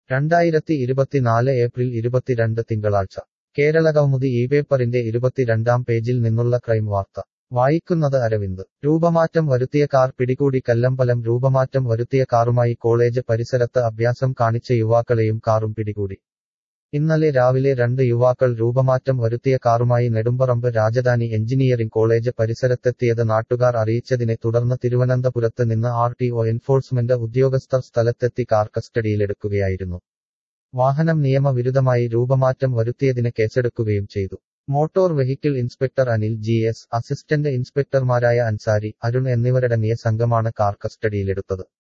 രണ്ടായിരത്തി ഇരുപത്തിനാല് ഏപ്രിൽ ഇരുപത്തിരണ്ട് തിങ്കളാഴ്ച കേരളകൗമുദി ഈ പേപ്പറിന്റെ ഇരുപത്തിരണ്ടാം പേജിൽ നിന്നുള്ള ക്രൈം വാർത്ത വായിക്കുന്നത് അരവിന്ദ് രൂപമാറ്റം വരുത്തിയ കാർ പിടികൂടി കല്ലമ്പലം രൂപമാറ്റം വരുത്തിയ കാറുമായി കോളേജ് പരിസരത്ത് അഭ്യാസം കാണിച്ച യുവാക്കളെയും കാറും പിടികൂടി ഇന്നലെ രാവിലെ രണ്ട് യുവാക്കൾ രൂപമാറ്റം വരുത്തിയ കാറുമായി നെടുമ്പറമ്പ് രാജധാനി എഞ്ചിനീയറിംഗ് കോളേജ് പരിസരത്തെത്തിയത് നാട്ടുകാർ അറിയിച്ചതിനെ തുടർന്ന് തിരുവനന്തപുരത്ത് നിന്ന് ആർ ടി ഒ എൻഫോഴ്സ്മെന്റ് ഉദ്യോഗസ്ഥർ സ്ഥലത്തെത്തി കാർ കസ്റ്റഡിയിലെടുക്കുകയായിരുന്നു വാഹനം നിയമവിരുദ്ധമായി രൂപമാറ്റം വരുത്തിയതിന് കേസെടുക്കുകയും ചെയ്തു motor vehicle inspector Anil G S assistant ഇൻസ്പെക്ടർമാരായ അൻസാരി അരുൺ എന്നിവരടങ്ങിയ സംഘമാണ് കാർ കസ്റ്റഡിയിലെടുത്തത്